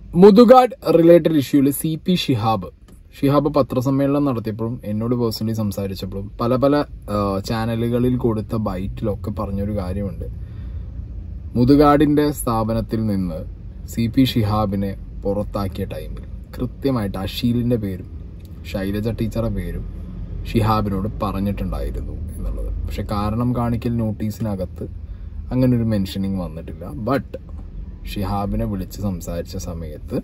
Muthukad related ഇഷ്യൂല് C P Shihab Shihab പത്രസമ്മേളനം നടത്തിയപ്പോഴും എന്നോട് പേഴ്സണലി സംസാരിച്ചപ്പോഴും പല പല ആ, ചാനലുകളിൽ കൊടുത്ത ബൈറ്റിലൊക്കെ പറഞ്ഞൊരു കാര്യമുണ്ട് മുതുകാടിന്റെ സ്ഥാപനത്തിൽ നിന്ന് സി പി ഷിഹാബിനെ പുറത്താക്കിയ ടൈമിൽ കൃത്യമായിട്ട് അഷീലിന്റെ പേരും ശൈലജ ടീച്ചറുടെ പേരും ഷിഹാബിനോട് പറഞ്ഞിട്ടുണ്ടായിരുന്നു എന്നുള്ളത് പക്ഷെ കാരണം കാണിക്കൽ നോട്ടീസിനകത്ത് അങ്ങനെ ഒരു മെൻഷനിങ് വന്നിട്ടില്ല ബട്ട് ഷിഹാബിനെ വിളിച്ച് സംസാരിച്ച സമയത്ത്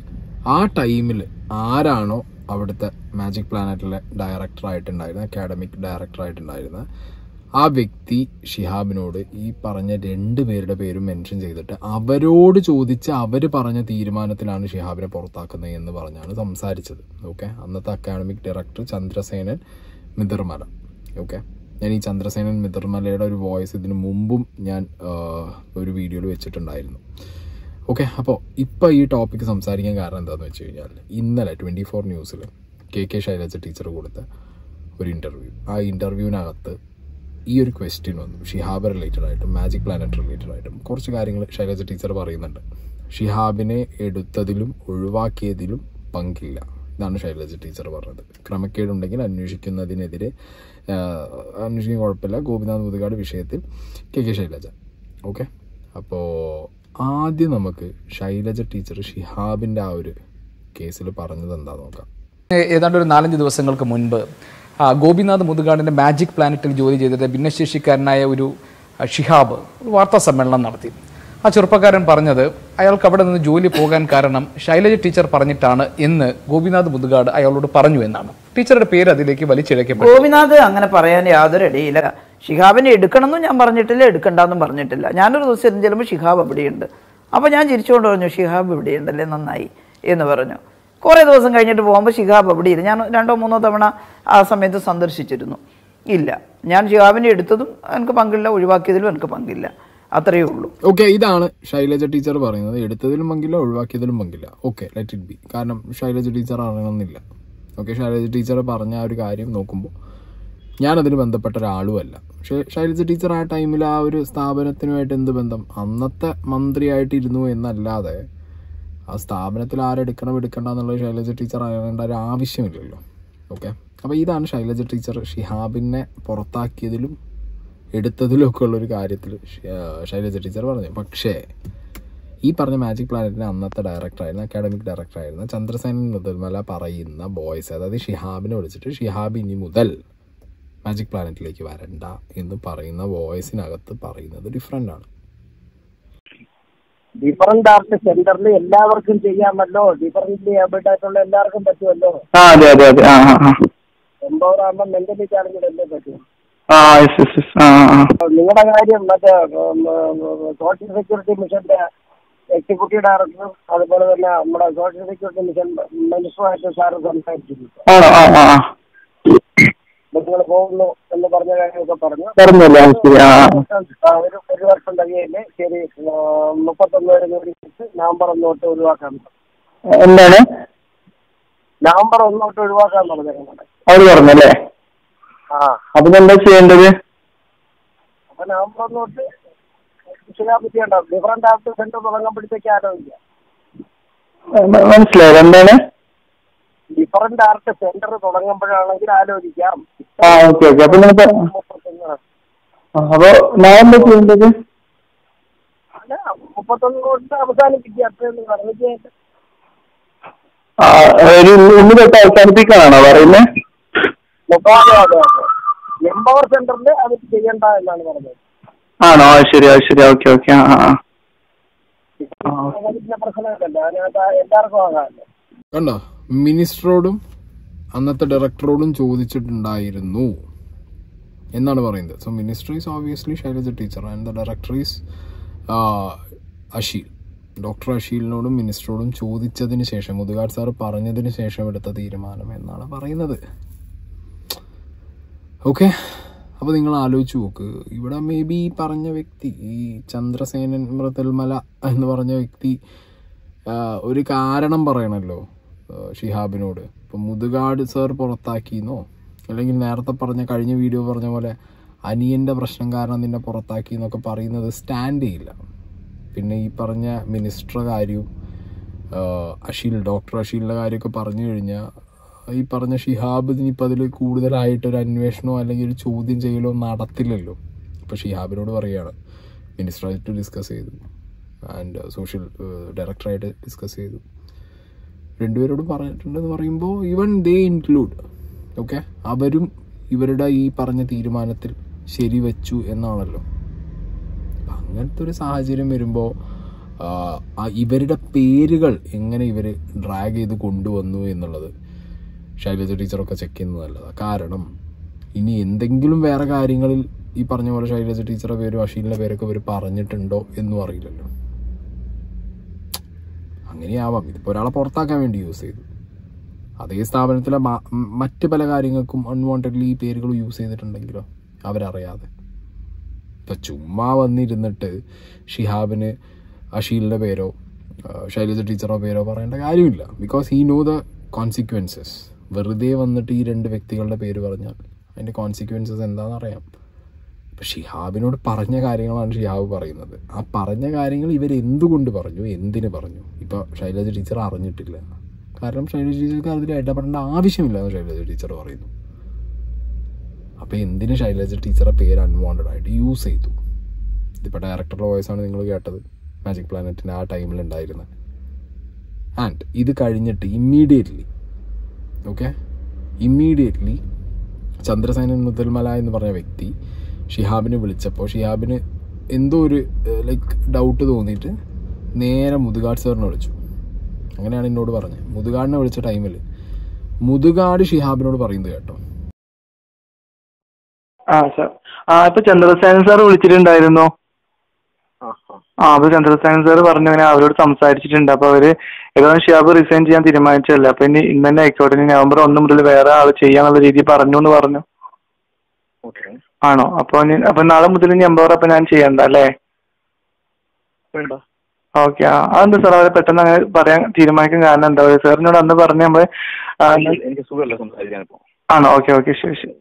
ആ ടൈമിൽ ആരാണോ അവിടുത്തെ മാജിക് പ്ലാനറ്റിലെ ഡയറക്ടറായിട്ടുണ്ടായിരുന്നത് അക്കാഡമിക് ഡയറക്ടറായിട്ടുണ്ടായിരുന്നത് ആ വ്യക്തി ഷിഹാബിനോട് ഈ പറഞ്ഞ രണ്ട് പേരുടെ പേരും മെൻഷൻ ചെയ്തിട്ട് അവരോട് ചോദിച്ച് അവർ പറഞ്ഞ തീരുമാനത്തിലാണ് ഷിഹാബിനെ പുറത്താക്കുന്നത് എന്ന് പറഞ്ഞാണ് സംസാരിച്ചത് ഓക്കെ അന്നത്തെ academic director Chandrasenan Mithirmala okay ഞാൻ ഈ ചന്ദ്രസേനൻ മിതിർമലയുടെ ഒരു വോയിസ് ഇതിനു മുമ്പും ഞാൻ ആ, ഒരു വീഡിയോയിൽ വെച്ചിട്ടുണ്ടായിരുന്നു ഓക്കെ അപ്പോൾ ഇപ്പോൾ ഈ ടോപ്പിക്ക് സംസാരിക്കാൻ കാരണം എന്താണെന്ന് വെച്ച് കഴിഞ്ഞാൽ ഇന്നലെ ട്വൻറ്റി ഫോർ ന്യൂസിൽ കെ കെ ശൈലജ ടീച്ചർ കൊടുത്ത ഒരു ഇൻ്റർവ്യൂ ആ ഇൻ്റർവ്യൂവിനകത്ത് ഈ ഒരു ക്വസ്റ്റ്യൻ വന്നു ഷിഹാബ് റിലേറ്റഡ് ആയിട്ടും മാജിക് പ്ലാനറ്റ് റിലേറ്റഡ് ആയിട്ടും കുറച്ച് കാര്യങ്ങൾ ശൈലജ ടീച്ചർ പറയുന്നുണ്ട് ഷിഹാബിനെ എടുത്തതിലും ഒഴിവാക്കിയതിലും പങ്കില്ല ഇതാണ് ശൈലജ ടീച്ചർ പറഞ്ഞത് ക്രമക്കേടുണ്ടെങ്കിൽ അന്വേഷിക്കുന്നതിനെതിരെ ആഹ്, അന്വേഷിക്കാൻ കുഴപ്പമില്ല ഗോപിനാഥ് മുതുകാട് വിഷയത്തിൽ കെ കെ ശൈലജ ഓക്കെ അപ്പോൾ ആദ്യം നമുക്ക് ശൈലജ ടീച്ചർ ഷിഹാബിൻ്റെ ആ ഒരു കേസിൽ പറഞ്ഞത് എന്താ നോക്കാം ഏ- ഏതാണ്ട് ഒരു നാലഞ്ച് ദിവസങ്ങൾക്ക് മുൻപ് ആ, ഗോപിനാഥ് മുതുകാടിന്റെ മാജിക് പ്ലാനറ്റിൽ ജോലി ചെയ്തിട്ട് ഭിന്നശേഷിക്കാരനായ ഒരു ആ, ഷിഹാബ് ഒരു വാർത്താ സമ്മേളനം നടത്തി ആ ചെറുപ്പക്കാരൻ പറഞ്ഞത് അയാൾക്ക് അവിടെ നിന്ന് ജോലി പോകാൻ കാരണം ശൈലജ ടീച്ചർ പറഞ്ഞിട്ടാണ് എന്ന് ഗോപിനാഥ് മുതുകാട് അയാളോട് പറഞ്ഞു എന്നാണ് ടീച്ചറുടെ പേര് അതിലേക്ക് വലിച്ചിഴക്കപ്പെട്ടു ഗോപിനാഥ് അങ്ങനെ പറയാൻ യാതൊരു ഇടയില്ല ഷിഹാബിനെ എടുക്കണമെന്നും ഞാൻ പറഞ്ഞിട്ടില്ല എടുക്കണ്ടെന്നും പറഞ്ഞിട്ടില്ല ഞാനൊരു ദിവസം ചെല്ലുമ്പോൾ ഷിഹാബ് അവിടെയുണ്ട് അപ്പോൾ ഞാൻ ചിരിച്ചുകൊണ്ട് പറഞ്ഞു ഷിഹാബ് ഇവിടെയുണ്ടല്ലേ നന്നായി എന്ന് പറഞ്ഞു കുറേ ദിവസം കഴിഞ്ഞിട്ട് പോകുമ്പോൾ ഷിഹാബ് അവിടെയില്ല ഞാൻ രണ്ടോ മൂന്നോ തവണ ആ സമയത്ത് സന്ദർശിച്ചിരുന്നു ഇല്ല ഞാൻ ഷിഹാബിനെ എടുത്തതും എനിക്ക് പങ്കില്ല ഒഴിവാക്കിയതിലും എനിക്ക് പങ്കില്ല അത്രയേ ഉള്ളൂ ഓക്കെ ഇതാണ് ശൈലജ ടീച്ചർ പറയുന്നത് എടുത്തതിലും പങ്കില്ല ഒഴിവാക്കിയതിലും പങ്കില്ല ഓക്കെ ലെറ്റ് ഇറ്റ് ബി കാരണം ശൈലജ ടീച്ചർ അറിയണമെന്നില്ല ഓക്കെ ശൈലജ ടീച്ചർ പറഞ്ഞ ആ ഒരു കാര്യം നോക്കുമ്പോൾ ഞാനതിന് ബന്ധപ്പെട്ട ഒരാളുമല്ല പക്ഷേ ശൈലജ ടീച്ചർ ആ ടൈമിൽ ആ ഒരു സ്ഥാപനത്തിനുമായിട്ട് എന്ത് ബന്ധം അന്നത്തെ മന്ത്രിയായിട്ടിരുന്നു എന്നല്ലാതെ ആ സ്ഥാപനത്തിൽ ആരെടുക്കണം എടുക്കണ്ട എന്നുള്ളത് ശൈലജ ടീച്ചർ അറിയേണ്ട ഒരു ആവശ്യമില്ലല്ലോ ഓക്കെ അപ്പോൾ ഇതാണ് ശൈലജ ടീച്ചർ ഷിഹാബിനെ പുറത്താക്കിയതിലും എടുത്തതിലും ഒക്കെ ഉള്ളൊരു കാര്യത്തിൽ ശൈലജ ടീച്ചർ പറഞ്ഞു പക്ഷേ ഈ പറഞ്ഞ മാജിക് പ്ലാനറ്റിന്റെ അന്നത്തെ ഡയറക്ടറായിരുന്ന അക്കാഡമിക് ഡയറക്ടറായിരുന്ന ചന്ദ്രസേനൻ മുതൽമല പറയുന്ന ബോയ്സ് അതായത് ഷിഹാബിനെ വിളിച്ചിട്ട് ഷിഹാബ് ഇനി മുതൽ മാജിക് പ്ലാനറ്റിലേക്ക് വരണ്ട എന്ന് പറയുന്ന വോയിസിനകത്ത് പറയുന്നത് ഡിഫറെൻ്റ് ആണ് ഡിഫറന്റ് ആർട്ട് സെന്ററിൽ എല്ലാവർക്കും ചെയ്യാമല്ലോ ഡിഫറന്റ്ലി ഏബിൾഡ് ആയിട്ടുള്ള എല്ലാവർക്കും പറ്റുമല്ലോ ആ അതെ അതെ അതെ ആ ആ ആ എംപവർ ആകുമ്പോൾ മെന്റലി ചാലഞ്ച് അല്ലേ പറ്റും ആ യെസ് യെസ് യെസ് ആ ആ ആ നിങ്ങളുടെ കാര്യം മറ്റേ സോഷ്യൽ സെക്യൂരിറ്റി മിഷന്റെ എക്സിക്യൂട്ടീവ് ഡയറക്ടറും അതുപോലെ തന്നെ നമ്മുടെ സോഷ്യൽ സെക്യൂരിറ്റി മിഷൻ മിനിസ്റ്ററുമായിട്ട് സാറ് സംസാരിച്ചിരുന്നു ആണോ ആ ആ ആ നിങ്ങൾ പോകുന്നു എന്ന് പറഞ്ഞ കാര്യമൊക്കെ പറഞ്ഞു പറഞ്ഞല്ലോ ആ, ശരി ആ ആ ആ, ഒരു ഒരു വർഷം കഴിയല്ലേ ശരി ആ, മുപ്പത്തൊന്ന് വരെ ജോലി വെച്ച് നവംബർ ഒന്ന് തൊട്ട് ഒഴിവാക്കാൻ പറഞ്ഞു. എന്താണ് നവംബർ ഒന്ന് തൊട്ട് ഒഴിവാക്കാൻ പറഞ്ഞേക്കുന്നത് അവര് പറഞ്ഞല്ലേ ആ അപ്പൊ എന്താ ചെയ്യേണ്ടത് അപ്പൊ നവംബർ ഒന്ന് തൊട്ട് ചെയ്യാൻ പറ്റിയുണ്ട ഡിഫറെന്റ് ആർട്ട് സെന്റർ തുടങ്ങുമ്പോഴത്തേക്ക് ആലോചിക്കാം മ- മനസ്സിലായില്ല എന്താണ് ഡിഫറെന്റ് ആർട്ട് സെന്റർ തുടങ്ങുമ്പോഴാണെങ്കിൽ ആലോചിക്കാം ആ ഓക്കെ ഓക്കെ അപ്പൊ നിങ്ങളിപ്പോ മുപ്പത്തൊന്ന് ആ, അപ്പൊ ഞാൻ എന്താ ചെയ്യേണ്ടത് അല്ല മുപ്പത്തൊന്ന് തൊട്ട് അവസാനിപ്പിക്കുക അത്രയൊന്നും പറഞ്ഞിട്ട് ആ ഒരു ഇന്ന് തൊട്ട് അവസാനിപ്പിക്കാനാണോ പറയുന്നത് മുപ്പത് അതെ അതെ എംപവർ സെന്ററിൽ അത് ചെയ്യണ്ട എന്നാണ് പറഞ്ഞത് ആണോ ആ ശരി ആ ശരി ഓക്കെ ഓക്കെ ആ ആ ആ അതിന്റെ പ്രശ്നമില്ലല്ലോ അതിനകത്ത് എല്ലാവർക്കും ആകാമല്ലോ കണ്ടോ മിനിസ്റ്ററോടും അന്നത്തെ ഡയറക്ടറോടും ചോദിച്ചിട്ടുണ്ടായിരുന്നു എന്നാണ് പറയുന്നത് so minister is obviously Shailaja teacher and the director is Asheel doctor അഷീലിനോടും മിനിസ്റ്ററോടും ചോദിച്ചതിന് ശേഷം മുതുകാട് സാർ പറഞ്ഞതിന് ശേഷം എടുത്ത തീരുമാനം എന്നാണ് പറയുന്നത് ഓക്കെ അപ്പോൾ നിങ്ങൾ ആലോചിച്ച് നോക്ക് ഇവിടെ മേ ബി പറഞ്ഞ വ്യക്തി ഈ ചന്ദ്രസേനൻ മൃതൽമല എന്ന് പറഞ്ഞ വ്യക്തി ആ, ഒരു കാരണം പറയണല്ലോ ആ, ഷിഹാബിനോട് ഇപ്പം മുതുകാട് സാർ പുറത്താക്കിയെന്നോ അല്ലെങ്കിൽ നേരത്തെ പറഞ്ഞ കഴിഞ്ഞ വീഡിയോ പറഞ്ഞ പോലെ അനിയൻ്റെ പ്രശ്നം കാരണം നിന്നെ പുറത്താക്കി എന്നൊക്കെ പറയുന്നത് സ്റ്റാൻഡ് ചെയ്യില്ല പിന്നെ ഈ പറഞ്ഞ മിനിസ്റ്റർ കാര്യവും അഷീൽ ഡോക്ടർ അഷീലിൻ്റെ കാര്യമൊക്കെ പറഞ്ഞു കഴിഞ്ഞാൽ ഈ പറഞ്ഞ ഷിഹാബ് ഇനിയിപ്പോൾ അതിൽ കൂടുതലായിട്ട് ഒരു അന്വേഷണമോ അല്ലെങ്കിൽ ഒരു ചോദ്യം ചെയ്യലോ നടത്തില്ലല്ലോ ഇപ്പോൾ ഷിഹാബിനോട് പറയുകയാണ് മിനിസ്റ്ററായിട്ട് ഡിസ്കസ് ചെയ്തു ആൻഡ് സോഷ്യൽ ഡയറക്ടറായിട്ട് ഡിസ്കസ് ചെയ്തു രണ്ടുപേരോടും പറഞ്ഞിട്ടുണ്ടെന്ന് പറയുമ്പോൾ ഈവൻ ദേ ഇൻക്ലൂഡ് ഓക്കെ അവരും ഇവരുടെ ഈ പറഞ്ഞ തീരുമാനത്തിൽ ശരിവെച്ചു എന്നാണല്ലോ അപ്പം അങ്ങനത്തെ ഒരു സാഹചര്യം വരുമ്പോൾ ഇവരുടെ പേരുകൾ എങ്ങനെ ഇവർ ഡ്രാഗ് ചെയ്ത് കൊണ്ടുവന്നു എന്നുള്ളത് ശൈലജ ടീച്ചറൊക്കെ ചെക്ക് ചെയ്യുന്നത് നല്ലതാണ് കാരണം ഇനി എന്തെങ്കിലും വേറെ കാര്യങ്ങളിൽ ഈ പറഞ്ഞ പോലെ ശൈലജ ടീച്ചറുടെ പേരും അഷീലിൻ്റെ പേരൊക്കെ ഇവർ പറഞ്ഞിട്ടുണ്ടോ എന്നും അറിയില്ലല്ലോ അങ്ങനെയാവാം ഇതിപ്പോൾ ഒരാളെ പുറത്താക്കാൻ വേണ്ടി യൂസ് ചെയ്തു അതേ സ്ഥാപനത്തിലെ മ- മറ്റ് പല കാര്യങ്ങൾക്കും അൺവാണ്ടഡ്ലി ഈ പേരുകൾ യൂസ് ചെയ്തിട്ടുണ്ടെങ്കിലോ അവരറിയാതെ ഇപ്പം ചുമ്മാ വന്നിരുന്നിട്ട് ഷിഹാബിന് അഷീലിൻ്റെ പേരോ ആ, ശൈലജ ടീച്ചറോ പേരോ പറയേണ്ട കാര്യമില്ല because he know the consequences വെറുതെ വന്നിട്ട് ഈ രണ്ട് വ്യക്തികളുടെ പേര് പറഞ്ഞാൽ അതിൻ്റെ കോൺസിക്വൻസസ് എന്താണെന്ന് അറിയാം ഇപ്പം ഷിഹാബിനോട് പറഞ്ഞ കാര്യങ്ങളാണ് ഷിഹാബ് പറയുന്നത് ആ പറഞ്ഞ കാര്യങ്ങൾ ഇവർ എന്തുകൊണ്ട് പറഞ്ഞു എന്തിന് പറഞ്ഞു ഇപ്പോൾ ശൈലജ ടീച്ചർ അറിഞ്ഞിട്ടില്ല കാരണം ശൈലജ ടീച്ചർക്ക് അതിൽ ഇടപെടേണ്ട ആവശ്യമില്ല എന്ന് ശൈലജ ടീച്ചർ പറയുന്നു അപ്പോൾ എന്തിന് ശൈലജ ടീച്ചറെ പേര് അൺവാണ്ടഡ് ആയിട്ട് യൂസ് ചെയ്തു ഇതിപ്പോൾ ഡയറക്ടറുടെ വോയിസാണ് നിങ്ങൾ കേട്ടത് മാജിക് പ്ലാനറ്റിൻ്റെ ആ ടൈമിൽ ഉണ്ടായിരുന്നത് ആൻഡ് ഇത് കഴിഞ്ഞിട്ട് immediately okay immediately Chandrasenan Muthalmala എന്ന് പറഞ്ഞ വ്യക്തി ഷിഹാബിനെ വിളിച്ചപ്പോൾ ഷിഹാബിന് എന്തോ ഒരു ലൈക്ക് ഡൗട്ട് തോന്നിയിട്ട് നേരെ മുതുകാട് സാറിനെ വിളിച്ചു അങ്ങനെയാണ് എന്നോട് പറഞ്ഞത് മുതുകാടിനെ വിളിച്ച ടൈമിൽ മുതുകാട് ഷിഹാബിനോട് പറയുന്നത് കേട്ടോ ആ സാർ ആ ഇപ്പൊ ചന്ദ്രസേനൻ സാർ വിളിച്ചിട്ടുണ്ടായിരുന്നു ആ അപ്പൊ ചന്ദ്രസേനൻ സാർ പറഞ്ഞു ഇങ്ങനെ അവരോട് സംസാരിച്ചിട്ടുണ്ട് അപ്പൊ അവര് ഏതായാലും ഷിയാബ് റിസൈൻ ചെയ്യാൻ തീരുമാനിച്ചല്ലേ അപ്പൊ ഇനി ഇന്ന് തന്നെ ആയിക്കോട്ടെ ഇനി നവംബർ ഒന്ന് മുതൽ വേറെ ആള് ചെയ്യാന്നുള്ള രീതിയിൽ പറഞ്ഞു എന്ന് പറഞ്ഞു ഓക്കെ ആണോ അപ്പൊ ഇനി അപ്പൊ നാളെ മുതൽ ഇനി എംപവർ അപ്പൊ ഞാൻ ചെയ്യണ്ട അല്ലേ വേണ്ട ഓക്കെ ആ അതെന്താ സാർ അവരെ പെട്ടെന്ന് അങ്ങനെ പറയാൻ തീരുമാനിക്കാൻ കാരണം എന്താ സാറിനോട് അന്ന് പറഞ്ഞ നമ്മള് ആ, എനിക്ക് എനിക്ക് സുഖമല്ല സംസാരിക്കാൻ ഇപ്പോ ആണോ ഓക്കെ ഓക്കെ ശരി ശരി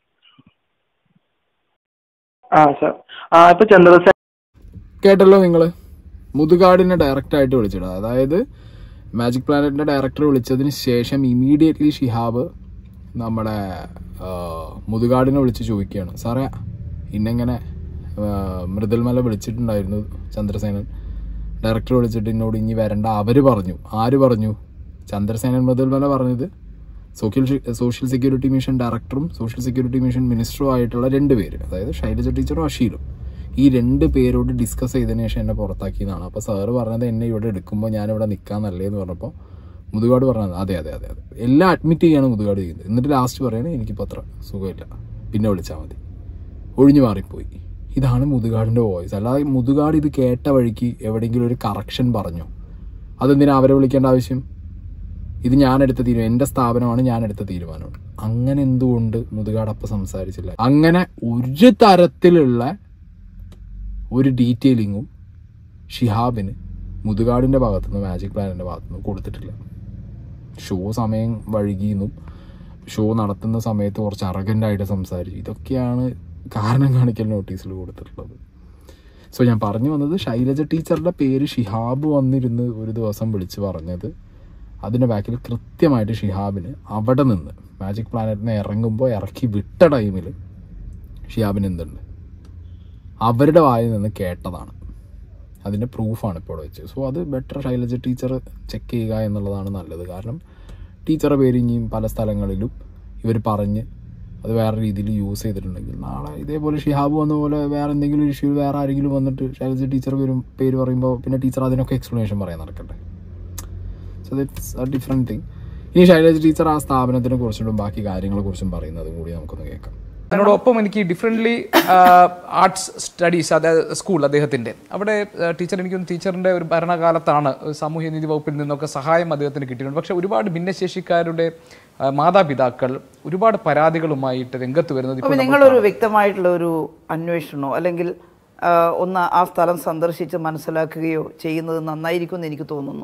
ആ സാർ ആ ഇപ്പൊ ചന്ദ്രസേന കേട്ടല്ലോ നിങ്ങൾ മുതുകാടിനെ ഡയറക്റ്റ് ആയിട്ട് വിളിച്ചിടുക അതായത് മാജിക് പ്ലാനറ്റിന്റെ ഡയറക്ടർ വിളിച്ചതിന് ശേഷം ഇമീഡിയറ്റ്ലി ഷിഹാബ് നമ്മുടെ ആ, മുതുകാടിനെ വിളിച്ച് ചോദിക്കുകയാണ് സാറേ ഇന്നെങ്ങനെ ആ, മൃദുൽമല വിളിച്ചിട്ടുണ്ടായിരുന്നു ചന്ദ്രസേനൻ ഡയറക്ടർ വിളിച്ചിട്ട് എന്നോട് ഇനി വരണ്ട അവര് പറഞ്ഞു ആര് പറഞ്ഞു ചന്ദ്രസേനൻ മൃദുൽമല പറഞ്ഞത് സോഷ്യൽ സോഷ്യൽ സെക്യൂരിറ്റി മിഷൻ ഡയറക്ടറും സോഷ്യൽ സെക്യൂരിറ്റി മിഷൻ മിനിസ്റ്ററും ആയിട്ടുള്ള രണ്ട് പേര് അതായത് ശൈലജ ടീച്ചറും അഷീലും ഈ രണ്ട് പേരോട് ഡിസ്കസ് ചെയ്തതിന് ശേഷം എന്നെ പുറത്താക്കിയതാണ് അപ്പോൾ സാറ് പറഞ്ഞത് എന്നെ ഇവിടെ എടുക്കുമ്പോൾ ഞാൻ ഇവിടെ നിൽക്കാന്നല്ലേ എന്ന് പറഞ്ഞപ്പോൾ മുതുകാട് പറഞ്ഞത് അതെ അതെ അതെ അതെ എല്ലാം അഡ്മിറ്റ് ചെയ്യാണ് മുതുകാട് ചെയ്യുന്നത് എന്നിട്ട് ലാസ്റ്റ് പറയണേ എനിക്കിപ്പോൾ അത്ര സുഖമില്ല പിന്നെ വിളിച്ചാൽ മതി ഒഴിഞ്ഞു മാറിപ്പോയി ഇതാണ് മുതുകാടിൻ്റെ വോയിസ് അല്ലാതെ മുതുകാട് ഇത് കേട്ട വഴിക്ക് എവിടെയെങ്കിലും ഒരു കറക്ഷൻ പറഞ്ഞോ അതെന്തിനാ അവരെ വിളിക്കേണ്ട ആവശ്യം ഇത് ഞാൻ എടുത്ത തീരുമാനം എൻ്റെ സ്ഥാപനമാണ് ഞാൻ എടുത്ത തീരുമാനമാണ് അങ്ങനെ എന്തുകൊണ്ട് മുതുകാട് അപ്പം സംസാരിച്ചില്ല അങ്ങനെ ഒരു തരത്തിലുള്ള ഒരു ഡീറ്റെയിലിങ്ങും ഷിഹാബിന് മുതുകാടിൻ്റെ ഭാഗത്തുനിന്ന് മാജിക് പ്ലാനിൻ്റെ ഭാഗത്തുനിന്ന് കൊടുത്തിട്ടില്ല ഷോ സമയം വഴുകിയെന്നും ഷോ നടത്തുന്ന സമയത്ത് കുറച്ച് അറഗൻ്റായിട്ട് സംസാരിച്ചു ഇതൊക്കെയാണ് കാരണം കാണിക്കൽ നോട്ടീസിൽ കൊടുത്തിട്ടുള്ളത് സോ ഞാൻ പറഞ്ഞു വന്നത് ശൈലജ ടീച്ചറുടെ പേര് ഷിഹാബ് വന്നിരുന്ന് ഒരു ദിവസം വിളിച്ച് പറഞ്ഞത് അതിൻ്റെ ബാക്കിൽ കൃത്യമായിട്ട് ഷിഹാബിന് അവിടെ നിന്ന് മാജിക് പ്ലാനറ്റിനെ ഇറങ്ങുമ്പോൾ ഇറക്കി വിട്ട ടൈമിൽ ഷിഹാബിന് എന്തുണ്ട് അവരുടെ വായിൽ നിന്ന് കേട്ടതാണ് അതിൻ്റെ പ്രൂഫാണ് ഇപ്പോൾ ഇവിടെ വെച്ചത് സോ അത് ബെറ്റർ ശൈലജ ടീച്ചർ ചെക്ക് ചെയ്യുക എന്നുള്ളതാണ് നല്ലത് കാരണം ടീച്ചറെ പേര് ഇനിയും പല സ്ഥലങ്ങളിലും ഇവർ പറഞ്ഞ് അത് വേറെ രീതിയിൽ യൂസ് ചെയ്തിട്ടുണ്ടെങ്കിൽ നാളെ ഇതേപോലെ ഷിഹാബ് വന്ന പോലെ വേറെ എന്തെങ്കിലും ഇഷ്യൂ വേറെ ആരെങ്കിലും വന്നിട്ട് ശൈലജ ടീച്ചർ പേരും പേര് പറയുമ്പോൾ പിന്നെ ടീച്ചർ അതിനൊക്കെ എക്സ്പ്ലനേഷൻ പറയാൻ നടക്കട്ടെ so that's a different thing ഇനി ശൈലജ ടീച്ചർ ആ സ്ഥാപനത്തിനെ കുറിച്ചിട്ടും ബാക്കി കാര്യങ്ങളെ കുറിച്ചും പറയുന്നതും കൂടി നമുക്കൊന്ന് കേൾക്കാം അതിനോടൊപ്പം എനിക്ക് ഡിഫറെൻ്റ്ലി ആർട്സ് സ്റ്റഡീസ് അതായത് സ്കൂൾ അദ്ദേഹത്തിൻ്റെ അവിടെ ടീച്ചർ എനിക്കൊന്ന് ടീച്ചറിൻ്റെ ഒരു ഭരണകാലത്താണ് സാമൂഹ്യനീതി വകുപ്പിൽ നിന്നൊക്കെ സഹായം അദ്ദേഹത്തിന് കിട്ടിയിട്ടുണ്ട് പക്ഷേ ഒരുപാട് ഭിന്നശേഷിക്കാരുടെ ആ, മാതാപിതാക്കൾ ഒരുപാട് പരാതികളുമായിട്ട് രംഗത്ത് വരുന്നത് ഇപ്പോൾ അപ്പോൾ നമ്മൾ നിങ്ങളൊരു വ്യക്തമായിട്ടുള്ള ഒരു അന്വേഷണമോ അല്ലെങ്കിൽ ആ, ഒന്ന് ആ സ്ഥലം സന്ദർശിച്ച് മനസ്സിലാക്കുകയോ ചെയ്യുന്നത് നന്നായിരിക്കും എന്ന് എനിക്ക് തോന്നുന്നു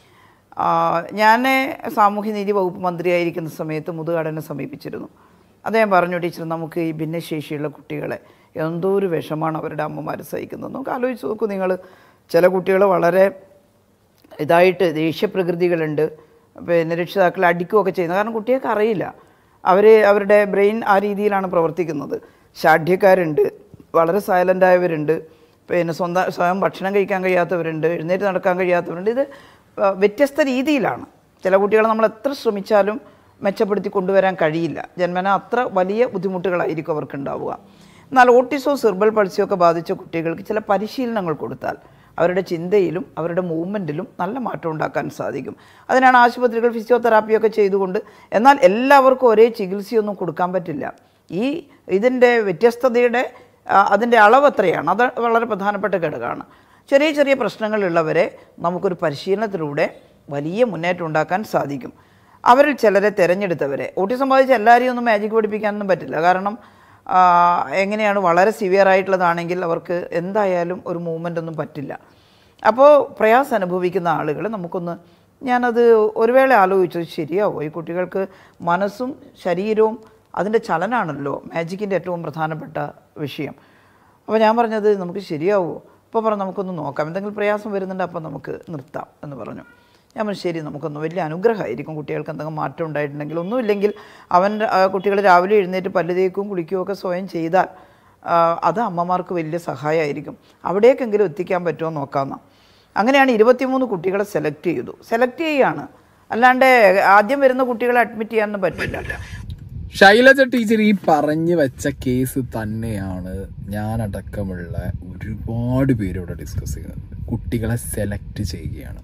ഞാൻ സാമൂഹ്യനീതി വകുപ്പ് മന്ത്രിയായിരിക്കുന്ന സമയത്ത് മുതുകാടനെ സമീപിച്ചിരുന്നു അദ്ദേഹം പറഞ്ഞു ടീച്ചർ നമുക്ക് ഈ ഭിന്നശേഷിയുള്ള കുട്ടികളെ എന്തോ ഒരു വിഷമാണ് അവരുടെ അമ്മമാർ സഹിക്കുന്നത് നമുക്ക് ആലോചിച്ച് നോക്കൂ നിങ്ങൾ ചില കുട്ടികൾ വളരെ ഇതായിട്ട് ദേഷ്യപ്രകൃതികളുണ്ട് പിന്നെ രക്ഷിതാക്കൾ അടിക്കുകയൊക്കെ ചെയ്യുന്നത് കാരണം കുട്ടികൾക്ക് അറിയില്ല അവർ അവരുടെ ബ്രെയിൻ ആ രീതിയിലാണ് പ്രവർത്തിക്കുന്നത് ഷാഠ്യക്കാരുണ്ട് വളരെ സൈലൻ്റ് ആയവരുണ്ട് പിന്നെ സ്വന്തം സ്വയം ഭക്ഷണം കഴിക്കാൻ കഴിയാത്തവരുണ്ട് എഴുന്നേറ്റ് നടക്കാൻ കഴിയാത്തവരുണ്ട് ഇത് ആ, വ്യത്യസ്ത രീതിയിലാണ് ചില കുട്ടികളെ നമ്മൾ എത്ര ശ്രമിച്ചാലും മെച്ചപ്പെടുത്തി കൊണ്ടുവരാൻ കഴിയില്ല ജന്മന അത്ര വലിയ ബുദ്ധിമുട്ടുകളായിരിക്കും അവർക്ക് ഉണ്ടാവുക എന്നാൽ ഓട്ടിസോ സിർബൽ പൾസിയോ ഒക്കെ ബാധിച്ച കുട്ടികൾക്ക് ചില പരിശീലനങ്ങൾ കൊടുത്താൽ അവരുടെ ചിന്തയിലും അവരുടെ മൂവ്മെൻറ്റിലും നല്ല മാറ്റം ഉണ്ടാക്കാൻ സാധിക്കും അതിനാണ് ആശുപത്രികൾ ഫിസിയോതെറാപ്പിയൊക്കെ ചെയ്തുകൊണ്ട് എന്നാൽ എല്ലാവർക്കും ഒരേ ചികിത്സയൊന്നും കൊടുക്കാൻ പറ്റില്ല ഈ ഇതിൻ്റെ വ്യത്യസ്തതയുടെ ആ, അതിൻ്റെ അളവ് എത്രയാണ് അത് വളരെ പ്രധാനപ്പെട്ട ഘടകമാണ് ചെറിയ ചെറിയ പ്രശ്നങ്ങളുള്ളവരെ നമുക്കൊരു പരിശീലനത്തിലൂടെ വലിയ മുന്നേറ്റം ഉണ്ടാക്കാൻ സാധിക്കും അവരിൽ ചിലരെ തിരഞ്ഞെടുത്തവരെ ഓട്ടിസം ബാധിച്ച എല്ലാവരെയും ഒന്നും മാജിക് പഠിപ്പിക്കാനൊന്നും പറ്റില്ല കാരണം ആ, എങ്ങനെയാണ് വളരെ സിവിയർ ആയിട്ടുള്ളതാണെങ്കിൽ അവർക്ക് എന്തായാലും ഒരു മൂവ്മെൻ്റ് ഒന്നും പറ്റില്ല അപ്പോൾ പ്രയാസം അനുഭവിക്കുന്ന ആളുകൾ നമുക്കൊന്ന് ഞാനത് ഒരു വേള ആലോചിച്ചത് ശരിയാവോ ഈ കുട്ടികൾക്ക് മനസ്സും ശരീരവും അതിൻ്റെ ചലനാണല്ലോ മാജിക്കിൻ്റെ ഏറ്റവും പ്രധാനപ്പെട്ട വിഷയം അപ്പോൾ ഞാൻ പറഞ്ഞത് നമുക്ക് ശരിയാവുമോ അപ്പോൾ പറഞ്ഞു നമുക്കൊന്ന് നോക്കാം എന്തെങ്കിലും പ്രയാസം വരുന്നുണ്ട് അപ്പോൾ നമുക്ക് നിർത്താം എന്ന് പറഞ്ഞു ഞാൻ പറഞ്ഞു ശരി നമുക്കൊന്ന് വലിയ അനുഗ്രഹമായിരിക്കും കുട്ടികൾക്ക് എന്തെങ്കിലും മാറ്റം ഉണ്ടായിട്ടുണ്ടെങ്കിൽ ഒന്നുമില്ലെങ്കിൽ അവൻ കുട്ടികൾ രാവിലെ എഴുന്നേറ്റ് പല്ല് തേക്കും കുളിക്കുകയും ഒക്കെ സ്വയം ചെയ്താൽ ആ, അത് അമ്മമാർക്ക് വലിയ സഹായമായിരിക്കും അവിടേക്കെങ്കിലും എത്തിക്കാൻ പറ്റുമോ നോക്കാമെന്നാണ് അങ്ങനെയാണ് ഇരുപത്തിമൂന്ന് കുട്ടികളെ സെലക്ട് ചെയ്തു സെലക്ട് ചെയ്യുകയാണ് അല്ലാണ്ട് ആദ്യം വരുന്ന കുട്ടികളെ അഡ്മിറ്റ് ചെയ്യാനൊന്നും പറ്റില്ല ശൈലജ ടീച്ചർ ഈ പറഞ്ഞു വെച്ച കേസ് തന്നെയാണ് ഞാനടക്കമുള്ള ഒരുപാട് പേര് ഇവിടെ ഡിസ്കസ് ചെയ്യുന്നത് കുട്ടികളെ സെലക്ട് ചെയ്യുകയാണ്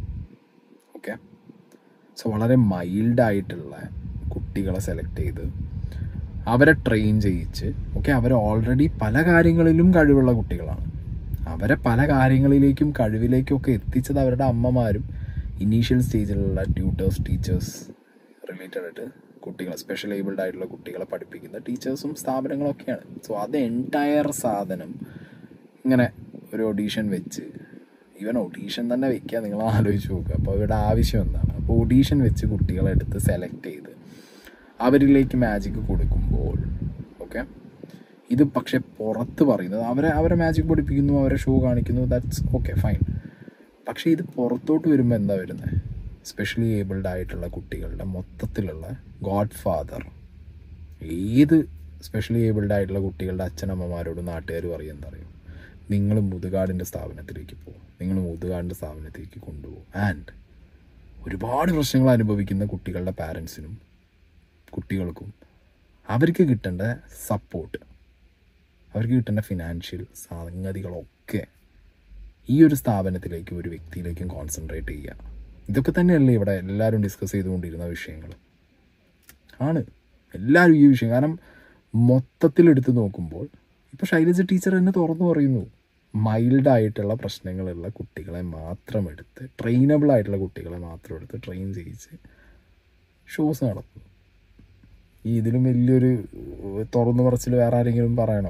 ഓക്കെ സോ വളരെ മൈൽഡ് ആയിട്ടുള്ള കുട്ടികളെ സെലക്ട് ചെയ്ത് അവരെ ട്രെയിൻ ചെയ്യിച്ച് ഓക്കെ അവർ ഓൾറെഡി പല കാര്യങ്ങളിലും കഴിവുള്ള കുട്ടികളാണ് അവരെ പല കാര്യങ്ങളിലേക്കും കഴിവിലേക്കും ഒക്കെ എത്തിച്ചത് അവരുടെ അമ്മമാരും ഇനീഷ്യൽ സ്റ്റേജിലുള്ള ട്യൂട്ടേഴ്സ് ടീച്ചേഴ്സ് റിലേറ്റഡ് ആയിട്ട് കുട്ടികളെ സ്പെഷ്യൽ ഏബിൾഡ് ആയിട്ടുള്ള കുട്ടികളെ പഠിപ്പിക്കുന്ന ടീച്ചേഴ്സും സ്ഥാപനങ്ങളൊക്കെയാണ് സോ അത് എൻറ്റയർ സാധനം ഇങ്ങനെ ഒരു ഓഡീഷൻ വെച്ച് ഈവൻ ഓഡീഷൻ തന്നെ വെക്കുക നിങ്ങൾ ആലോചിച്ച് നോക്കുക അപ്പോൾ അവരുടെ ആവശ്യം എന്താണ് അപ്പോൾ ഓഡീഷൻ വെച്ച് കുട്ടികളെ എടുത്ത് സെലക്ട് ചെയ്ത് അവരിലേക്ക് മാജിക് കൊടുക്കുമ്പോൾ ഓക്കെ ഇത് പക്ഷെ പുറത്ത് പറയുന്നത് അവരെ അവരെ മാജിക് പഠിപ്പിക്കുന്നു അവരെ ഷോ കാണിക്കുന്നു ദാറ്റ്സ് ഓക്കെ ഫൈൻ പക്ഷേ ഇത് പുറത്തോട്ട് വരുമ്പോൾ എന്താ വരുന്നത് സ്പെഷ്യലി ഏബിൾഡ് ആയിട്ടുള്ള കുട്ടികളുടെ മൊത്തത്തിലുള്ള ഗോഡ് ഫാദർ ഏത് സ്പെഷ്യലി ഏബിൾഡ് ആയിട്ടുള്ള കുട്ടികളുടെ അച്ഛനമ്മമാരോട് നാട്ടുകാർ പറയും എന്താ അറിയും നിങ്ങൾ മുതുകാടിൻ്റെ സ്ഥാപനത്തിലേക്ക് പോകും നിങ്ങൾ മുതുകാടിൻ്റെ സ്ഥാപനത്തിലേക്ക് കൊണ്ടുപോകും ആൻഡ് ഒരുപാട് പ്രശ്നങ്ങൾ അനുഭവിക്കുന്ന കുട്ടികളുടെ പാരൻസിനും കുട്ടികൾക്കും അവർക്ക് കിട്ടേണ്ട സപ്പോർട്ട് അവർക്ക് കിട്ടേണ്ട ഫിനാൻഷ്യൽ സംഗതികളൊക്കെ ഈ ഒരു സ്ഥാപനത്തിലേക്കും ഒരു വ്യക്തിയിലേക്കും കോൺസെൻട്രേറ്റ് ചെയ്യുക ഇതൊക്കെ തന്നെയല്ലേ ഇവിടെ എല്ലാവരും ഡിസ്കസ് ചെയ്തുകൊണ്ടിരുന്ന വിഷയങ്ങൾ ആണ് എല്ലാവരും ഈ വിഷയം കാരണം മൊത്തത്തിൽ എടുത്ത് നോക്കുമ്പോൾ ഇപ്പോൾ ശൈലജ ടീച്ചർ തന്നെ തുറന്നു പറയുന്നു മൈൽഡ് ആയിട്ടുള്ള പ്രശ്നങ്ങളുള്ള കുട്ടികളെ മാത്രം എടുത്ത് ട്രെയിനബിൾ ആയിട്ടുള്ള കുട്ടികളെ മാത്രം എടുത്ത് ട്രെയിൻ ചെയ്യിച്ച് ഷോസ് നടത്തുന്നു ഈ ഇതിലും വലിയൊരു തുറന്നു പറച്ചിൽ വേറെ ആരെങ്കിലും പറയണോ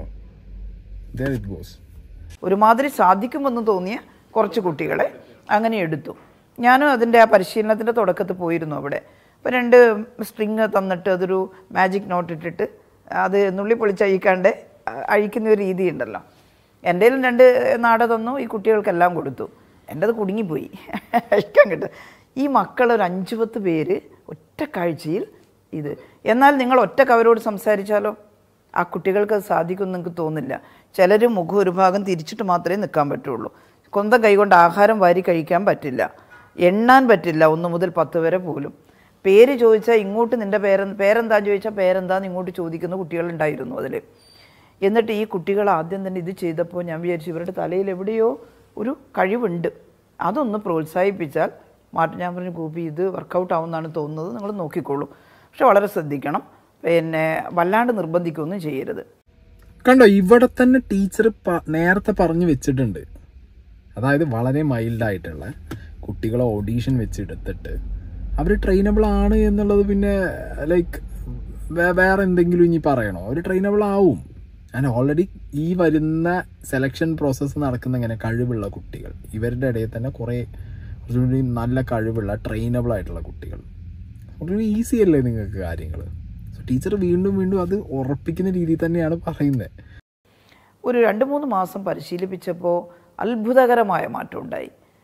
ദർ ഇറ്റ് ഗോസ് ഒരുമാതിരി സാധിക്കുമെന്ന് തോന്നിയ കുറച്ച് കുട്ടികളെ അങ്ങനെ എടുത്തു ഞാനും അതിൻ്റെ ആ പരിശീലനത്തിൻ്റെ തുടക്കത്തിൽ പോയിരുന്നു അവിടെ അപ്പോൾ രണ്ട് സ്ട്രിങ് തന്നിട്ട് അതൊരു മാജിക് നോട്ട് ഇട്ടിട്ട് അത് നുള്ളി പൊളിച്ചഴിക്കാണ്ട് അഴിക്കുന്ന ഒരു രീതി ഉണ്ടല്ലോ എൻ്റെ കയ്യിലും രണ്ട് നാട തന്നു ഈ കുട്ടികൾക്കെല്ലാം കൊടുത്തു എൻ്റെത് കുടുങ്ങിപ്പോയി അഴിക്കാൻ കിട്ടും ഈ മക്കൾ ഒരു അഞ്ച് പത്ത് പേര് ഒറ്റ കാഴ്ചയിൽ ഇത് എന്നാൽ നിങ്ങൾ ഒറ്റ അവരോട് സംസാരിച്ചാലോ ആ കുട്ടികൾക്ക് അത് സാധിക്കുമെന്ന് നിങ്ങൾക്ക് തോന്നില്ല ചിലർ മുഖം ഒരു ഭാഗം തിരിച്ചിട്ട് മാത്രമേ നിൽക്കാൻ പറ്റുള്ളൂ സ്വന്തം കൈകൊണ്ട് ആഹാരം വാരി കഴിക്കാൻ പറ്റില്ല എണ്ണാൻ പറ്റില്ല ഒന്ന് മുതൽ പത്ത് വരെ പോലും പേര് ചോദിച്ചാൽ ഇങ്ങോട്ട് നിൻ്റെ പേരെ പേരെന്താന്ന് ചോദിച്ചാൽ പേരെന്താന്ന് ഇങ്ങോട്ട് ചോദിക്കുന്ന കുട്ടികളുണ്ടായിരുന്നു അതിൽ എന്നിട്ട് ഈ കുട്ടികൾ ആദ്യം തന്നെ ഇത് ചെയ്തപ്പോൾ ഞാൻ വിചാരിച്ചു ഇവരുടെ തലയിൽ എവിടെയോ ഒരു കഴിവുണ്ട് അതൊന്ന് പ്രോത്സാഹിപ്പിച്ചാൽ മാറ്റം ഞാൻ പറഞ്ഞു ഗോപി ഇത് വർക്കൗട്ട് ആവുമെന്നാണ് തോന്നുന്നത് നിങ്ങൾ നോക്കിക്കോളൂ പക്ഷെ വളരെ ശ്രദ്ധിക്കണം പിന്നെ വല്ലാണ്ട് നിർബന്ധിക്കുകയൊന്നും ചെയ്യരുത് കണ്ടോ ഇവിടെ തന്നെ ടീച്ചർ നേരത്തെ പറഞ്ഞു വെച്ചിട്ടുണ്ട് അതായത് വളരെ മൈൽഡ് ആയിട്ടുള്ള കുട്ടികളെ ഓഡീഷൻ വെച്ചെടുത്തിട്ട് അവർ ട്രെയിനബിൾ ആണ് എന്നുള്ളത് പിന്നെ ലൈക്ക് വേറെ എന്തെങ്കിലും ഇനി പറയണോ അവർ ട്രെയിനബിൾ ആവും ആൻഡ് ഓൾറെഡി ഈ വരുന്ന സെലക്ഷൻ പ്രോസസ്സ് നടക്കുന്ന ഇങ്ങനെ കഴിവുള്ള കുട്ടികൾ ഇവരുടെ ഇടയിൽ തന്നെ കുറേ കുറച്ചുകൂടി നല്ല കഴിവുള്ള ട്രെയിനബിൾ ആയിട്ടുള്ള കുട്ടികൾ വളരെ ഈസി അല്ലേ നിങ്ങൾക്ക് കാര്യങ്ങൾ സോ ടീച്ചർ വീണ്ടും വീണ്ടും അത് ഉറപ്പിക്കുന്ന രീതിയിൽ തന്നെയാണ് പറയുന്നത് ഒരു രണ്ട് മൂന്ന് മാസം പരിശീലിപ്പിച്ചപ്പോൾ അത്ഭുതകരമായ മാറ്റം ഉണ്ടായി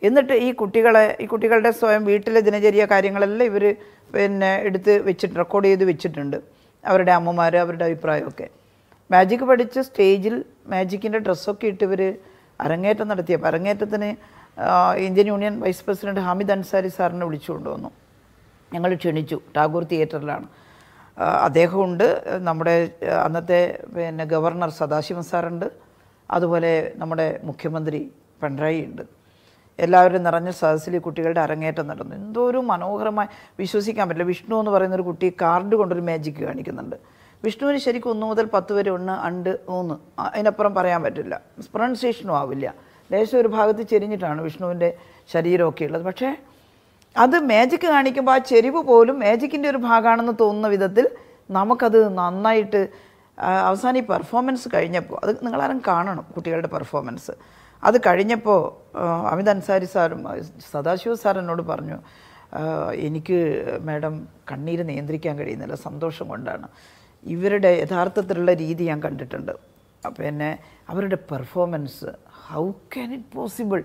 എന്നിട്ട് ഈ കുട്ടികളെ ഈ കുട്ടികളുടെ സ്വയം വീട്ടിലെ ദിനചര്യ കാര്യങ്ങളെല്ലാം ഇവർ പിന്നെ എടുത്ത് വെച്ചിട്ട് റെക്കോർഡ് ചെയ്ത് വെച്ചിട്ടുണ്ട് അവരുടെ അമ്മമാർ അവരുടെ അഭിപ്രായമൊക്കെ മാജിക് പഠിച്ച് സ്റ്റേജിൽ മാജിക്കിൻ്റെ ഡ്രസ്സൊക്കെ ഇട്ട് ഇവർ അരങ്ങേറ്റം നടത്തിയപ്പോൾ അരങ്ങേറ്റത്തിന് ആ, Indian union vice president Hamid Ansari സാറിനെ വിളിച്ചു കൊണ്ടുവന്നു ഞങ്ങൾ ക്ഷണിച്ചു ടാഗോർ തിയേറ്ററിലാണ് ആ, അദ്ദേഹമുണ്ട് നമ്മുടെ ആ, അന്നത്തെ പിന്നെ ഗവർണർ സദാശിവൻ സാറുണ്ട് അതുപോലെ നമ്മുടെ മുഖ്യമന്ത്രി പിണറായി ഉണ്ട് എല്ലാവരും നിറഞ്ഞ സദസ്സിൽ ഈ കുട്ടികളുടെ അരങ്ങേറ്റം നടന്നു എന്തോ ഒരു മനോഹരമായി വിശ്വസിക്കാൻ പറ്റില്ല വിഷ്ണു എന്ന് പറയുന്ന ഒരു കുട്ടി കാർഡ് കൊണ്ടൊരു മാജിക് കാണിക്കുന്നുണ്ട് വിഷ്ണുവിന് ശരിക്കും ഒന്ന് മുതൽ പത്ത് വരെ ഒന്ന് അണ്ട് മൂന്ന് ആ, അതിനപ്പുറം പറയാൻ പറ്റില്ല പ്രൊണൗൺസിയേഷനും ആവില്ല ലേശം ഒരു ഭാഗത്ത് ചെരിഞ്ഞിട്ടാണ് വിഷ്ണുവിൻ്റെ ശരീരമൊക്കെ ഉള്ളത് പക്ഷേ അത് മാജിക് കാണിക്കുമ്പോൾ ആ ചെരിവ് പോലും മാജിക്കിൻ്റെ ഒരു ഭാഗമാണെന്ന് തോന്നുന്ന വിധത്തിൽ നമുക്കത് നന്നായിട്ട് ആ, അവസാനം ഈ പെർഫോമൻസ് കഴിഞ്ഞപ്പോൾ അത് നിങ്ങളാരും കാണണം കുട്ടികളുടെ പെർഫോമൻസ് അത് കഴിഞ്ഞപ്പോൾ ആ, അമിത് അൻസാരി സാറും ആ, സദാശിവ സാർ എന്നോട് പറഞ്ഞു ആ, എനിക്ക് മാഡം കണ്ണീര് നിയന്ത്രിക്കാൻ കഴിയുന്നില്ല സന്തോഷം കൊണ്ടാണ് ഇവരുടെ യഥാർത്ഥത്തിലുള്ള രീതി ഞാൻ കണ്ടിട്ടുണ്ട് ആ, പിന്നെ അവരുടെ performance how can it possible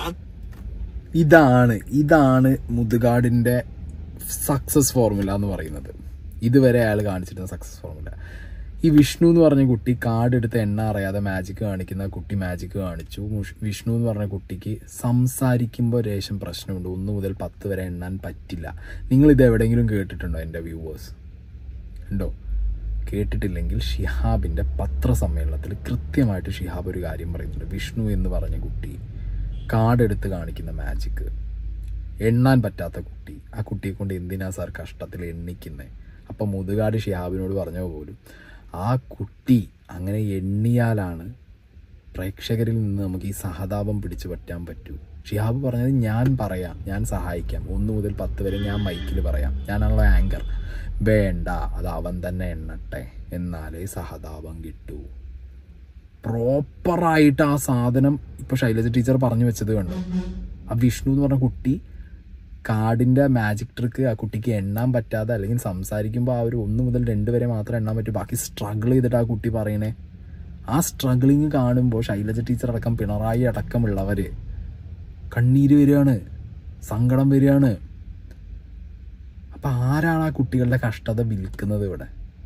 ഇതാണ് ഇതാണ് മുതുകാടിന്റെ സക്സസ് ഫോർമുല എന്ന് പറയുന്നത് ഇതുവരെ അയാൾ കാണിച്ചിരുന്ന സക്സസ് ഫോർമുല ഈ വിഷ്ണു എന്ന് പറഞ്ഞ കുട്ടി കാർഡ് എടുത്ത് എണ്ണ അറിയാതെ മാജിക് കാണിക്കുന്ന കുട്ടി മാജിക് കാണിച്ചു മുഷ്- വിഷ്ണു എന്ന് പറഞ്ഞ കുട്ടിക്ക് സംസാരിക്കുമ്പോൾ രേഷം പ്രശ്നമുണ്ട് ഒന്ന് മുതൽ പത്ത് വരെ എണ്ണാൻ പറ്റില്ല നിങ്ങൾ ഇത് എവിടെയെങ്കിലും കേട്ടിട്ടുണ്ടോ എൻ്റെ വ്യൂവേഴ്സ് ഉണ്ടോ കേട്ടിട്ടില്ലെങ്കിൽ ഷിഹാബിൻ്റെ പത്രസമ്മേളനത്തിൽ കൃത്യമായിട്ട് ഷിഹാബ് ഒരു കാര്യം പറയുന്നുണ്ട് വിഷ്ണു എന്ന് പറഞ്ഞ കുട്ടി കാർഡ് എടുത്ത് കാണിക്കുന്ന മാജിക്ക് എണ്ണാൻ പറ്റാത്ത കുട്ടി ആ കുട്ടിയെ കൊണ്ട് എന്തിനാ സാർ കഷ്ടത്തിൽ എണ്ണിക്കുന്നത് അപ്പം മുതുകാട് ഷിഹാബിനോട് പറഞ്ഞ പോലും ആ കുട്ടി അങ്ങനെ എണ്ണിയാലാണ് പ്രേക്ഷകരിൽ നിന്ന് നമുക്ക് ഈ സഹതാപം പിടിച്ചു പറ്റാൻ പറ്റൂ ഷിഹാബ് പറഞ്ഞത് ഞാൻ പറയാം ഞാൻ സഹായിക്കാം ഒന്ന് മുതൽ പത്ത് വരെ ഞാൻ മൈക്കിൽ പറയാം ഞാനാണല്ലോ ആങ്കർ വേണ്ട അത് അവൻ തന്നെ എണ്ണട്ടെ എന്നാലേ സഹതാപം കിട്ടൂ പ്രോപ്പറായിട്ട് ആ സാധനം ഇപ്പൊ ശൈലജ ടീച്ചർ പറഞ്ഞു വെച്ചത് കണ്ടോ ആ വിഷ്ണു എന്ന് പറഞ്ഞ കുട്ടി കാർഡിന്റെ മാജിക് ട്രിക്ക് ആ കുട്ടിക്ക് എണ്ണാൻ പറ്റാതെ അല്ലെങ്കിൽ സംസാരിക്കുമ്പോൾ ആ ഒരു ഒന്ന് മുതൽ രണ്ട് വരെ മാത്രം എണ്ണാൻ പറ്റൂ ബാക്കി സ്ട്രഗിൾ ചെയ്തിട്ട് ആ കുട്ടി പറയണേ ആ സ്ട്രഗിളിങ് കാണുമ്പോൾ ശൈലജ ടീച്ചർ അടക്കം പിണറായി അടക്കമുള്ളവര് കണ്ണീര് വരികയാണ് സങ്കടം വരികയാണ് അപ്പൊ ആരാണ് ആ കുട്ടികളുടെ കഷ്ടത വിൽക്കുന്നത് ഇവിടെ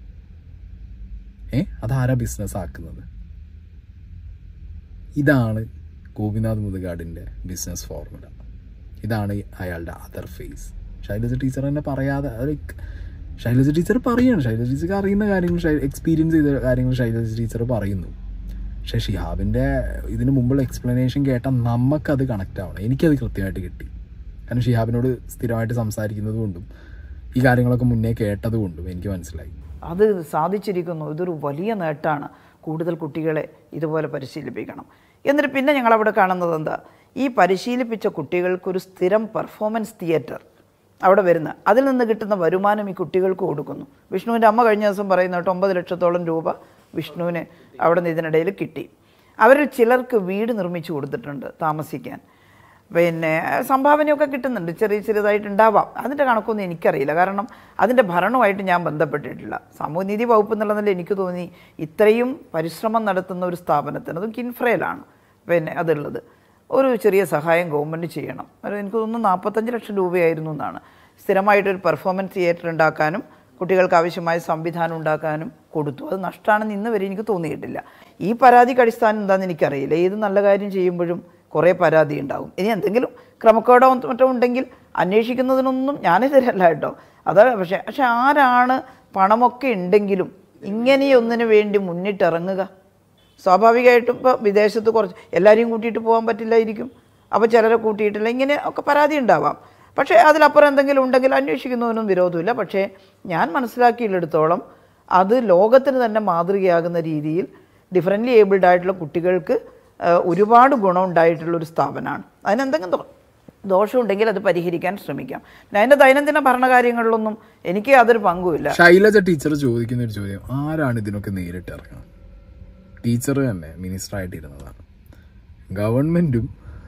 ഏ അതാരാ ബിസിനസ് ആക്കുന്നത് ഇതാണ് ഗോപിനാഥ് മുതുകാടിൻ്റെ ബിസിനസ് ഫോർമുല ഇതാണ് അയാളുടെ അതർ ഫേസ് ശൈലജ ടീച്ചർ തന്നെ പറയാതെ ലൈക്ക് ശൈലജ ടീച്ചർ പറയാണ് ശൈലജ ടീച്ചർക്ക് അറിയുന്ന കാര്യങ്ങൾ എക്സ്പീരിയൻസ് ചെയ്ത കാര്യങ്ങൾ ശൈലജ ടീച്ചർ പറയുന്നു പക്ഷേ ഷിഹാബിൻ്റെ ഇതിന് മുമ്പുള്ള എക്സ്പ്ലനേഷൻ കേട്ടാൽ നമുക്കത് കണക്റ്റ് ആവണം എനിക്കത് കൃത്യമായിട്ട് കിട്ടി കാരണം ഷിഹാബിനോട് സ്ഥിരമായിട്ട് സംസാരിക്കുന്നത് കൊണ്ടും ഈ കാര്യങ്ങളൊക്കെ മുന്നേ കേട്ടത് കൊണ്ടും എനിക്ക് മനസ്സിലായി അത് സാധിച്ചിരിക്കുന്നു ഇതൊരു വലിയ നേട്ടമാണ് കൂടുതൽ കുട്ടികളെ ഇതുപോലെ പരിശീലിപ്പിക്കണം എന്നിട്ട് പിന്നെ ഞങ്ങൾ അവിടെ കാണുന്നത് എന്താ ഈ പരിശീലിപ്പിച്ച കുട്ടികൾക്കൊരു സ്ഥിരം പെർഫോമൻസ് തിയേറ്റർ അവിടെ വരുന്ന അതിൽ നിന്ന് കിട്ടുന്ന വരുമാനം ഈ കുട്ടികൾക്ക് കൊടുക്കുന്നു വിഷ്ണുവിൻ്റെ അമ്മ കഴിഞ്ഞ ദിവസം പറയുന്ന കേട്ടോ ഒമ്പത് ലക്ഷത്തോളം രൂപ വിഷ്ണുവിന് അവിടെ നിന്ന് ഇതിനിടയിൽ കിട്ടി അവരിൽ ചിലർക്ക് വീട് നിർമ്മിച്ചു കൊടുത്തിട്ടുണ്ട് താമസിക്കാൻ പിന്നെ സംഭാവനയൊക്കെ കിട്ടുന്നുണ്ട് ചെറിയ ചെറിയതായിട്ട് ഉണ്ടാവാം അതിൻ്റെ കണക്കൊന്നും എനിക്കറിയില്ല കാരണം അതിൻ്റെ ഭരണവുമായിട്ട് ഞാൻ ബന്ധപ്പെട്ടിട്ടില്ല സാമൂഹ്യനീതി വകുപ്പ് എന്നുള്ള നിലയിൽ എനിക്ക് തോന്നി ഇത്രയും പരിശ്രമം നടത്തുന്ന ഒരു സ്ഥാപനത്തിന് അതും കിൻഫ്രയിലാണ് പിന്നെ അതുള്ളത് ഒരു ചെറിയ സഹായം ഗവൺമെൻറ് ചെയ്യണം ഒരു എനിക്ക് തോന്നുന്നു നാൽപ്പത്തഞ്ച് ലക്ഷം രൂപയായിരുന്നു എന്നാണ് സ്ഥിരമായിട്ടൊരു പെർഫോമൻസ് തിയേറ്റർ ഉണ്ടാക്കാനും കുട്ടികൾക്ക് ആവശ്യമായ സംവിധാനം ഉണ്ടാക്കാനും കൊടുത്തു അത് നഷ്ടമാണെന്ന് ഇന്ന് വരെ എനിക്ക് തോന്നിയിട്ടില്ല ഈ പരാതിക്ക് അടിസ്ഥാനം എന്താണെന്ന് എനിക്കറിയില്ല ഏത് നല്ല കാര്യം ചെയ്യുമ്പോഴും കുറേ പരാതി ഉണ്ടാവും ഇനി എന്തെങ്കിലും ക്രമക്കേടോ മറ്റോ ഉണ്ടെങ്കിൽ അന്വേഷിക്കുന്നതിനൊന്നും ഞാനെതിരല്ല കേട്ടോ അതാണ് പക്ഷേ പക്ഷെ ആരാണ് പണമൊക്കെ ഉണ്ടെങ്കിലും ഇങ്ങനെയൊന്നിനു വേണ്ടി മുന്നിട്ടിറങ്ങുക സ്വാഭാവികമായിട്ടും ഇപ്പോൾ വിദേശത്ത് കുറച്ച് എല്ലാവരെയും കൂട്ടിയിട്ട് പോകാൻ പറ്റില്ലായിരിക്കും അപ്പോൾ ചിലരെ കൂട്ടിയിട്ടില്ല ഇങ്ങനെ ഒക്കെ പരാതി ഉണ്ടാവാം പക്ഷേ അതിലപ്പുറം എന്തെങ്കിലും ഉണ്ടെങ്കിൽ അന്വേഷിക്കുന്നതിനും വിരോധമില്ല പക്ഷേ ഞാൻ മനസ്സിലാക്കിയിടത്തോളം അത് ലോകത്തിന് തന്നെ മാതൃകയാകുന്ന രീതിയിൽ ഡിഫറൻ്റ്ലി ഏബിൾഡ് ആയിട്ടുള്ള കുട്ടികൾക്ക് ആ, ഒരുപാട് ഗുണമുണ്ടായിട്ടുള്ള ഒരു സ്ഥാപനമാണ് അതിനെന്തെങ്കിലും ദോ- ദോഷമുണ്ടെങ്കിൽ അത് പരിഹരിക്കാൻ ശ്രമിക്കാം പിന്നെ അതിൻ്റെ ദൈനംദിന ഭരണകാര്യങ്ങളിലൊന്നും എനിക്ക് യാതൊരു പങ്കുമില്ല ശൈലജ ടീച്ചർ ചോദിക്കുന്ന ഒരു ചോദ്യം ആരാണ് ഇതിനൊക്കെ നേരിട്ട് ഇറങ്ങുന്നത് ടീച്ചർ തന്നെ മിനിസ്റ്ററായിട്ട് ഇരുന്നതാണ് ഗവൺമെന്റും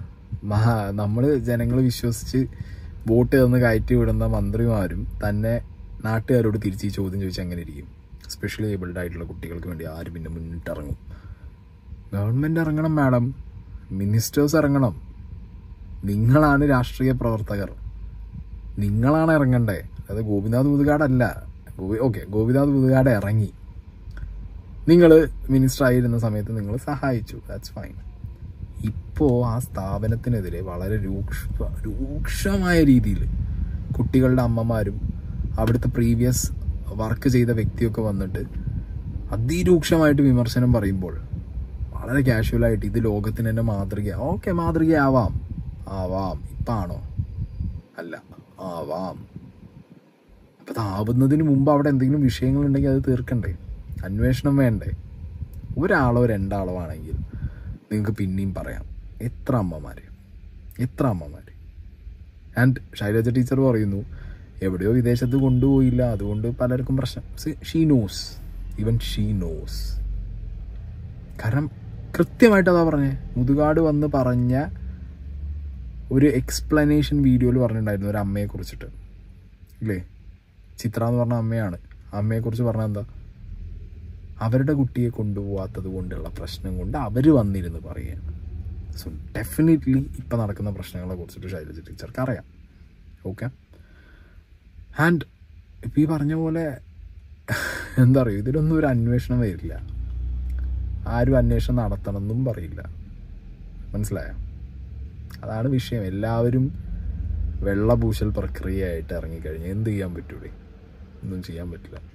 മഹാ നമ്മൾ ജനങ്ങൾ വിശ്വസിച്ച് വോട്ട് തന്ന് കയറ്റി വിടുന്ന മന്ത്രിമാരും തന്നെ നാട്ടുകാരോട് തിരിച്ച് ഈ ചോദ്യം ചോദിച്ചാൽ എങ്ങനെ ഇരിക്കും സ്പെഷ്യലി ഏബിൾഡ് ആയിട്ടുള്ള കുട്ടികൾക്ക് വേണ്ടി ആര് പിന്നെ മുന്നിട്ടിറങ്ങും ഗവൺമെന്റ് ഇറങ്ങണം മാഡം മിനിസ്റ്റേഴ്സ് ഇറങ്ങണം നിങ്ങളാണ് രാഷ്ട്രീയ പ്രവർത്തകർ നിങ്ങളാണ് ഇറങ്ങണ്ടേ അത് ഗോപിനാഥ് മുതുകാടല്ല ഗോപി ഓക്കെ ഗോപിനാഥ് മുതുകാട് ഇറങ്ങി നിങ്ങൾ മിനിസ്റ്റർ ആയിരുന്ന സമയത്ത് നിങ്ങൾ സഹായിച്ചു ദാറ്റ്സ് ഫൈൻ ഇപ്പോൾ ആ സ്ഥാപനത്തിനെതിരെ വളരെ രൂക്ഷ രൂക്ഷമായ രീതിയിൽ കുട്ടികളുടെ അമ്മമാരും അവിടുത്തെ പ്രീവിയസ് വർക്ക് ചെയ്ത വ്യക്തിയൊക്കെ വന്നിട്ട് അതിരൂക്ഷമായിട്ട് വിമർശനം പറയുമ്പോൾ വളരെ കാഷ്വലായിട്ട് ഇത് ലോകത്തിന് തന്നെ മാതൃക ഓക്കെ മാതൃകയാവാം ആവാം ഇപ്പാണോ അല്ല ആവാം അപ്പം അതാവുന്നതിന് മുമ്പ് അവിടെ എന്തെങ്കിലും വിഷയങ്ങളുണ്ടെങ്കിൽ അത് തീർക്കണ്ടേ അന്വേഷണം വേണ്ടേ ഒരാളോ രണ്ടാളോ ആണെങ്കിൽ നിങ്ങൾക്ക് പിന്നെയും പറയാം എത്ര അമ്മമാർ എത്ര അമ്മമാർ ആൻഡ് ശൈലജ ടീച്ചർ പറയുന്നു എവിടെയോ വിദേശത്ത് കൊണ്ടുപോയില്ല അതുകൊണ്ട് പലർക്കും പ്രശ്നം she knows even she knows കാരണം കൃത്യമായിട്ട് അതാ പറഞ്ഞേ മുതുകാട് വന്ന് പറഞ്ഞ ഒരു എക്സ്പ്ലനേഷൻ വീഡിയോയിൽ പറഞ്ഞിട്ടുണ്ടായിരുന്നു ഒരു അമ്മയെ കുറിച്ചിട്ട് ഇല്ലേ ചിത്ര എന്ന് പറഞ്ഞ അമ്മയാണ് അമ്മയെക്കുറിച്ച് പറഞ്ഞാൽ എന്താ അവരുടെ കുട്ടിയെ കൊണ്ടുപോകാത്തത് കൊണ്ടുള്ള പ്രശ്നം കൊണ്ട് അവർ വന്നിരുന്ന് പറയുകയാണ് സോ ഡെഫിനറ്റ്ലി ഇപ്പം നടക്കുന്ന പ്രശ്നങ്ങളെ കുറിച്ചിട്ട് ശൈലജ ടീച്ചർക്ക് അറിയാം ഓക്കെ ആൻഡ് ഇപ്പം ഈ പറഞ്ഞ പോലെ എന്താ പറയുക ഇതിലൊന്നും ഒരു അന്വേഷണം വരില്ല ആരും അന്വേഷണം നടത്തണമെന്നും പറയില്ല മനസ്സിലായോ അതാണ് വിഷയം എല്ലാവരും വെള്ളപൂശൽ പ്രക്രിയയായിട്ട് ഇറങ്ങിക്കഴിഞ്ഞാൽ എന്ത് ചെയ്യാൻ പറ്റൂലേ ഒന്നും ചെയ്യാൻ പറ്റില്ല